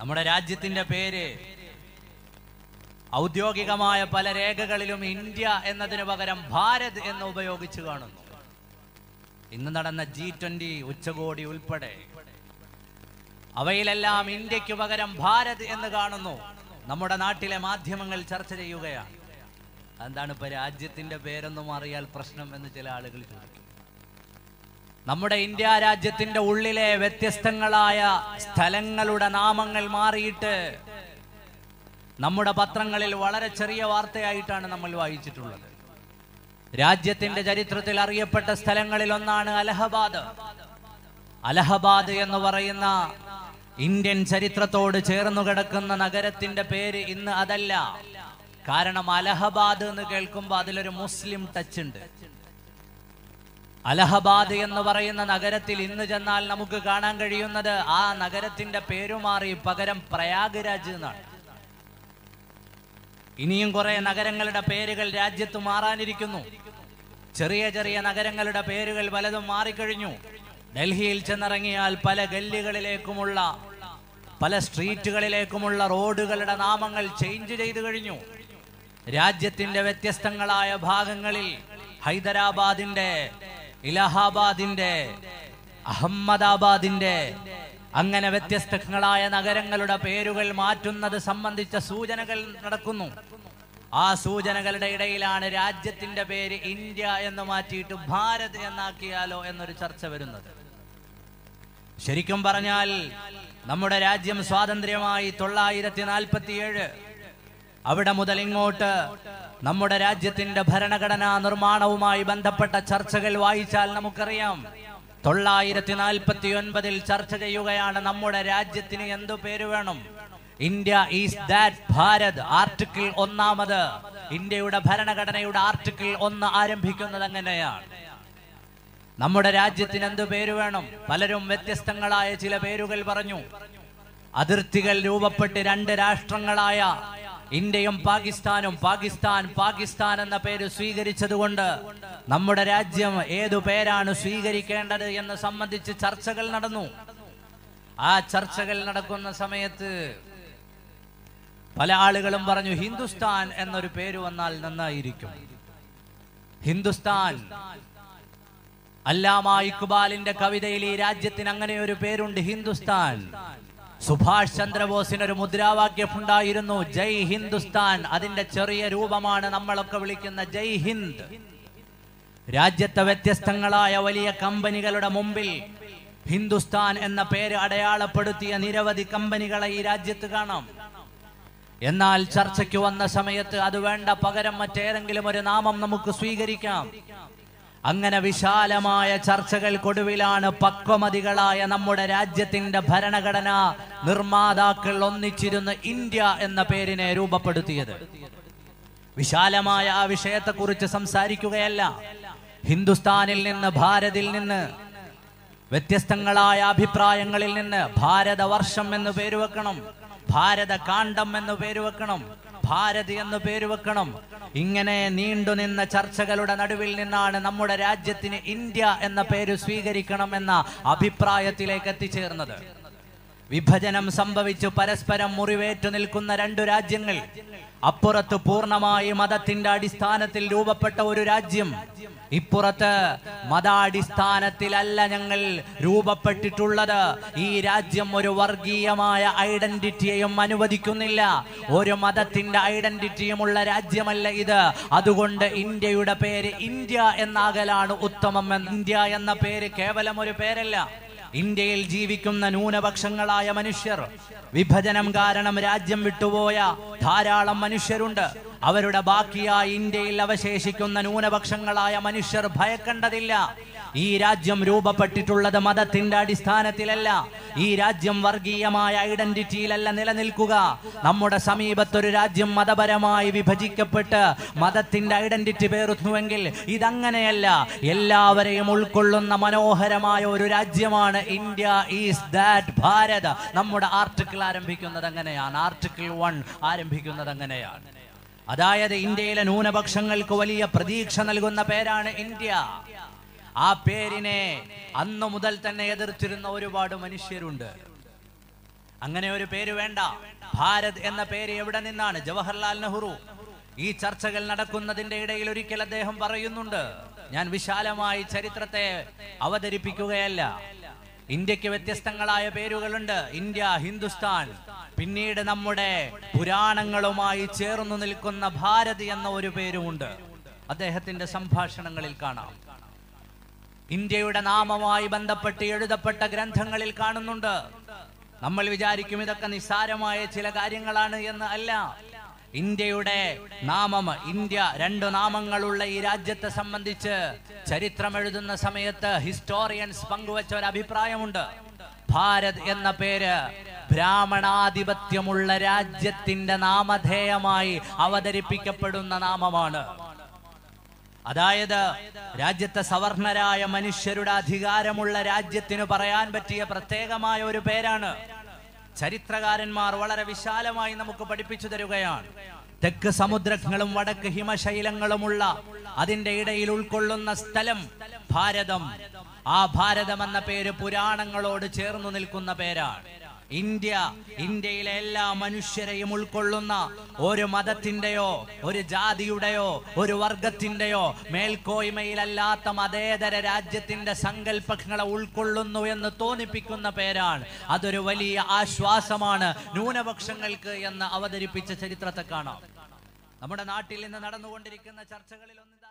നമ്മുടെ രാജ്യത്തിന്റെ പേര് ഔദ്യോഗികമായ പല രേഖകളിലും ഇന്ത്യ എന്നതിന് പകരം ഭാരത് എന്ന് ഉപയോഗിച്ച് കാണുന്നു ഇന്ന് നടന്ന ജി ട്വന്റി ഉച്ചകോടി ഉൾപ്പെടെ അവയിലെല്ലാം ഇന്ത്യക്ക് പകരം ഭാരത് എന്ന് കാണുന്നു നമ്മുടെ നാട്ടിലെ മാധ്യമങ്ങൾ ചർച്ച ചെയ്യുകയാണ് എന്താണ് ഇപ്പൊ രാജ്യത്തിന്റെ പേരൊന്നും അറിയാൽ പ്രശ്നം എന്ന് ചില ആളുകൾ ചോദിക്കും നമ്മുടെ ഇന്ത്യ രാജ്യത്തിന്റെ ഉള്ളിലെ വ്യത്യസ്തങ്ങളായ സ്ഥലങ്ങളുടെ നാമങ്ങൾ മാറിയിട്ട് നമ്മുടെ പത്രങ്ങളിൽ വളരെ ചെറിയ വാർത്തയായിട്ടാണ് നമ്മൾ വായിച്ചിട്ടുള്ളത് രാജ്യത്തിന്റെ ചരിത്രത്തിൽ അറിയപ്പെട്ട സ്ഥലങ്ങളിൽ ഒന്നാണ് അലഹബാദ് അലഹബാദ് എന്ന് പറയുന്ന ഇന്ത്യൻ ചരിത്രത്തോട് ചേർന്നു കിടക്കുന്ന നഗരത്തിന്റെ പേര് ഇന്ന് അതല്ല കാരണം അലഹബാദ് എന്ന് കേൾക്കുമ്പോൾ അതിലൊരു മുസ്ലിം ടച്ച് ഉണ്ട് അലഹബാദ് എന്ന് പറയുന്ന നഗരത്തിൽ ഇന്ന് ചെന്നാൽ നമുക്ക് കാണാൻ കഴിയുന്നത് ആ നഗരത്തിന്റെ പേരു മാറി പകരം പ്രയാഗ്രാജ് എന്നാണ് ഇനിയും കുറെ നഗരങ്ങളുടെ പേരുകൾ രാജ്യത്ത് മാറാനിരിക്കുന്നു ചെറിയ ചെറിയ നഗരങ്ങളുടെ പേരുകൾ പലതും മാറിക്കഴിഞ്ഞു ഡൽഹിയിൽ ചെന്നിറങ്ങിയാൽ പല ഗല്ലികളിലേക്കുമുള്ള പല സ്ട്രീറ്റുകളിലേക്കുമുള്ള റോഡുകളുടെ നാമങ്ങൾ ചേഞ്ച് ചെയ്തു കഴിഞ്ഞു രാജ്യത്തിന്റെ വ്യത്യസ്തങ്ങളായ ഭാഗങ്ങളിൽ ഹൈദരാബാദിന്റെ ഇലഹാബാദിന്റെ അഹമ്മദാബാദിന്റെ അങ്ങനെ വ്യത്യസ്തങ്ങളായ നഗരങ്ങളുടെ പേരുകൾ മാറ്റുന്നത് സംബന്ധിച്ച സൂചനകൾ നടക്കുന്നു ആ സൂചനകളുടെ ഇടയിലാണ് രാജ്യത്തിന്റെ പേര് ഇന്ത്യ എന്ന് മാറ്റിയിട്ട് ഭാരത് എന്നാക്കിയാലോ എന്നൊരു ചർച്ച വരുന്നത് ശരിക്കും പറഞ്ഞാൽ നമ്മുടെ രാജ്യം സ്വാതന്ത്ര്യമായി തൊള്ളായിരത്തി നാൽപ്പത്തിയേഴ് അവിടെ മുതൽ ഇങ്ങോട്ട് നമ്മുടെ രാജ്യത്തിന്റെ ഭരണഘടനാ നിർമ്മാണവുമായി ബന്ധപ്പെട്ട ചർച്ചകൾ വായിച്ചാൽ നമുക്കറിയാം തൊള്ളായിരത്തി നാൽപ്പത്തി ഒൻപതിൽ ചർച്ച ചെയ്യുകയാണ് നമ്മുടെ രാജ്യത്തിന് എന്തു പേര് വേണം India is that Bharat article ഒന്നാമത് ഇന്ത്യയുടെ ഭരണഘടനയുടെ ആർട്ടിക്കിൾ ഒന്ന് ആരംഭിക്കുന്നത് അങ്ങനെയാണ് നമ്മുടെ രാജ്യത്തിന് എന്ത് പേര് വേണം പലരും വ്യത്യസ്തങ്ങളായ ചില പേരുകൾ പറഞ്ഞു അതിർത്തികൾ രൂപപ്പെട്ട് രണ്ട് രാഷ്ട്രങ്ങളായ ഇന്ത്യയും പാകിസ്ഥാനും പാകിസ്ഥാൻ പാകിസ്ഥാൻ എന്ന പേര് സ്വീകരിച്ചതുകൊണ്ട് നമ്മുടെ രാജ്യം ഏതു പേരാണ് സ്വീകരിക്കേണ്ടത് എന്ന് സംബന്ധിച്ച് ചർച്ചകൾ നടന്നു ആ ചർച്ചകൾ നടക്കുന്ന സമയത്ത് പല ആളുകളും പറഞ്ഞു ഹിന്ദുസ്ഥാൻ എന്നൊരു പേര് വന്നാൽ നന്നായിരിക്കും ഹിന്ദുസ്ഥാൻ അല്ലാമ ഇക്ബാലിന്റെ കവിതയിൽ ഈ രാജ്യത്തിന് അങ്ങനെ ഒരു പേരുണ്ട് ഹിന്ദുസ്ഥാൻ സുഭാഷ് ചന്ദ്രബോസിന് ഒരു മുദ്രാവാക്യം ഉണ്ടായിരുന്നു ജയ് ഹിന്ദുസ്ഥാൻ അതിന്റെ ചെറിയ രൂപമാണ് നമ്മളൊക്കെ വിളിക്കുന്ന ജയ് ഹിന്ദ് രാജ്യത്തെ വ്യത്യസ്തങ്ങളായ വലിയ കമ്പനികളുടെ മുമ്പിൽ ഹിന്ദുസ്ഥാൻ എന്ന പേര് അടയാളപ്പെടുത്തിയ നിരവധി കമ്പനികളെ ഈ രാജ്യത്ത് കാണാം എന്നാൽ ചർച്ചയ്ക്ക് വന്ന സമയത്ത് അത് വേണ്ട പകരം മറ്റേതെങ്കിലും ഒരു നാമം നമുക്ക് സ്വീകരിക്കാം അങ്ങനെ വിശാലമായ ചർച്ചകൾക്കൊടുവിലാണ് പക്വമതികളായ നമ്മുടെ രാജ്യത്തിന്റെ ഭരണഘടന നിർമ്മാതാക്കൾ ഒന്നിച്ചിരുന്ന് ഇന്ത്യ എന്ന പേരിനെ രൂപപ്പെടുത്തിയത് വിശാലമായ ആ വിഷയത്തെക്കുറിച്ച് സംസാരിക്കുകയല്ല ഹിന്ദുസ്ഥാനിൽ നിന്ന് ഭാരതിൽ നിന്ന് വ്യത്യസ്തങ്ങളായ അഭിപ്രായങ്ങളിൽ നിന്ന് ഭാരതവർഷം എന്ന് പേര് വെക്കണം ഭാരത കാണ്ഡം എന്ന് പേര് വെക്കണം ഭാരത് എന്ന് പേര് വെക്കണം ഇങ്ങനെ നീണ്ടുനിന്ന ചർച്ചകളുടെ നടുവിൽ നിന്നാണ് നമ്മുടെ രാജ്യത്തിന് ഇന്ത്യ എന്ന പേര് സ്വീകരിക്കണം എന്ന അഭിപ്രായത്തിലേക്ക് എത്തിച്ചേർന്നത് വിഭജനം സംഭവിച്ചു പരസ്പരം മുറിവേറ്റു നിൽക്കുന്ന രണ്ടു രാജ്യങ്ങൾ അപ്പുറത്ത് പൂർണ്ണമായി മതത്തിന്റെ അടിസ്ഥാനത്തിൽ രൂപപ്പെട്ട ഒരു രാജ്യം ഇപ്പുറത്ത് മതാടിസ്ഥാനത്തിലല്ല ഞങ്ങൾ രൂപപ്പെട്ടിട്ടുള്ളത് ഈ രാജ്യം ഒരു വർഗീയമായ ഐഡന്റിറ്റിയെയും അനുവദിക്കുന്നില്ല ഒരു മതത്തിന്റെ ഐഡന്റിറ്റിയുമുള്ള രാജ്യമല്ല ഇത് അതുകൊണ്ട് ഇന്ത്യയുടെ പേര് ഇന്ത്യ എന്നാകലാണ് ഉത്തമം എന്ന് ഇന്ത്യ എന്ന പേര് കേവലം ഒരു പേരല്ല ഇന്ത്യയിൽ ജീവിക്കുന്ന ന്യൂനപക്ഷങ്ങളായ മനുഷ്യർ വിഭജനം കാരണം രാജ്യം വിട്ടുപോയ ധാരാളം മനുഷ്യരുണ്ട് അവരുടെ ബാക്കിയായി ഇന്ത്യയിൽ അവശേഷിക്കുന്ന ന്യൂനപക്ഷങ്ങളായ മനുഷ്യർ ഭയക്കേണ്ടതില്ല ഈ രാജ്യം രൂപപ്പെട്ടിട്ടുള്ളത് മതത്തിന്റെ അടിസ്ഥാനത്തിലല്ല ഈ രാജ്യം വർഗീയമായ ഐഡന്റിറ്റിയിലല്ല നിലനിൽക്കുക നമ്മുടെ സമീപത്തൊരു രാജ്യം മതപരമായി വിഭജിക്കപ്പെട്ട് മതത്തിന്റെ ഐഡന്റിറ്റി പേറുന്നുവെങ്കിൽ ഇതങ്ങനെയല്ല എല്ലാവരെയും ഉൾക്കൊള്ളുന്ന മനോഹരമായ ഒരു രാജ്യമാണ് ഇന്ത്യ ഈസ് ദാറ്റ് ഭാരത് നമ്മുടെ ആർട്ടിക്കിൾ ആരംഭിക്കുന്നത് അങ്ങനെയാണ് ആർട്ടിക്കിൾ വൺ ആരംഭിക്കുന്നത് അങ്ങനെയാണ് അതായത് ഇന്ത്യയിലെ ന്യൂനപക്ഷങ്ങൾക്ക് വലിയ പ്രതീക്ഷ നൽകുന്ന പേരാണ് ഇന്ത്യ ആ പേരിനെ അന്നു മുതൽ തന്നെ എതിർത്തിരുന്ന ഒരുപാട് മനുഷ്യരുണ്ട് അങ്ങനെ ഒരു പേര് വേണ്ട ഭാരത് എന്ന പേര് എവിടെ നിന്നാണ് ജവഹർലാൽ നെഹ്റു ഈ ചർച്ചകൾ നടക്കുന്നതിന്റെ ഇടയിൽ ഒരിക്കൽ അദ്ദേഹം പറയുന്നുണ്ട് ഞാൻ വിശാലമായി ചരിത്രത്തെ അവതരിപ്പിക്കുകയല്ല ഇന്ത്യക്ക് വ്യത്യസ്തങ്ങളായ പേരുകളുണ്ട് ഇന്ത്യ ഹിന്ദുസ്ഥാൻ പിന്നീട് നമ്മുടെ പുരാണങ്ങളുമായി ചേർന്നു നിൽക്കുന്ന ഭാരത് എന്ന ഒരു പേരുമുണ്ട് അദ്ദേഹത്തിന്റെ സംഭാഷണങ്ങളിൽ കാണാം ഇന്ത്യയുടെ നാമമായി ബന്ധപ്പെട്ട് എഴുതപ്പെട്ട ഗ്രന്ഥങ്ങളിൽ കാണുന്നുണ്ട് നമ്മൾ വിചാരിക്കും ഇതൊക്കെ നിസ്സാരമായ ചില കാര്യങ്ങളാണ് എന്ന് അല്ല ഇന്ത്യയുടെ നാമം ഇന്ത്യ രണ്ടു നാമങ്ങളുള്ള ഈ രാജ്യത്തെ സംബന്ധിച്ച് ചരിത്രം എഴുതുന്ന സമയത്ത് ഹിസ്റ്റോറിയൻസ് പങ്കുവച്ച ഒരു അഭിപ്രായമുണ്ട് ഭാരത് എന്ന പേര് ബ്രാഹ്മണാധിപത്യമുള്ള രാജ്യത്തിന്റെ നാമധേയമായി അവതരിപ്പിക്കപ്പെടുന്ന നാമമാണ് അതായത് രാജ്യത്തെ സവർണരായ മനുഷ്യരുടെ അധികാരമുള്ള രാജ്യത്തിന് പറയാൻ പറ്റിയ പ്രത്യേകമായ ഒരു പേരാണ് ചരിത്രകാരന്മാർ വളരെ വിശാലമായി നമുക്ക് പഠിപ്പിച്ചു തരുകയാണ് തെക്ക് സമുദ്രങ്ങളും വടക്ക് ഹിമശൈലങ്ങളുമുള്ള അതിന്റെ ഇടയിൽ ഉൾക്കൊള്ളുന്ന സ്ഥലം ഭാരതം ആ ഭാരതം എന്ന പേര് പുരാണങ്ങളോട് ചേർന്നു നിൽക്കുന്ന പേരാണ് ഇന്ത്യ ഇന്ത്യയിലെ എല്ലാ മനുഷ്യരെയും ഉൾക്കൊള്ളുന്ന ഒരു മതത്തിന്റെയോ ഒരു ജാതിയുടെയോ ഒരു വർഗത്തിന്റെയോ മേൽക്കോയ്മയിലല്ലാത്ത മതേതര രാജ്യത്തിന്റെ സങ്കല്പങ്ങളെ ഉൾക്കൊള്ളുന്നു എന്ന് തോന്നിപ്പിക്കുന്ന പേരാണ് അതൊരു വലിയ ആശ്വാസമാണ് ന്യൂനപക്ഷങ്ങൾക്ക് എന്ന് അവതരിപ്പിച്ച ചരിത്രത്തെ കാണാം നമ്മുടെ നാട്ടിൽ ഇന്ന് നടന്നുകൊണ്ടിരിക്കുന്ന ചർച്ചകളിൽ ഒന്ന്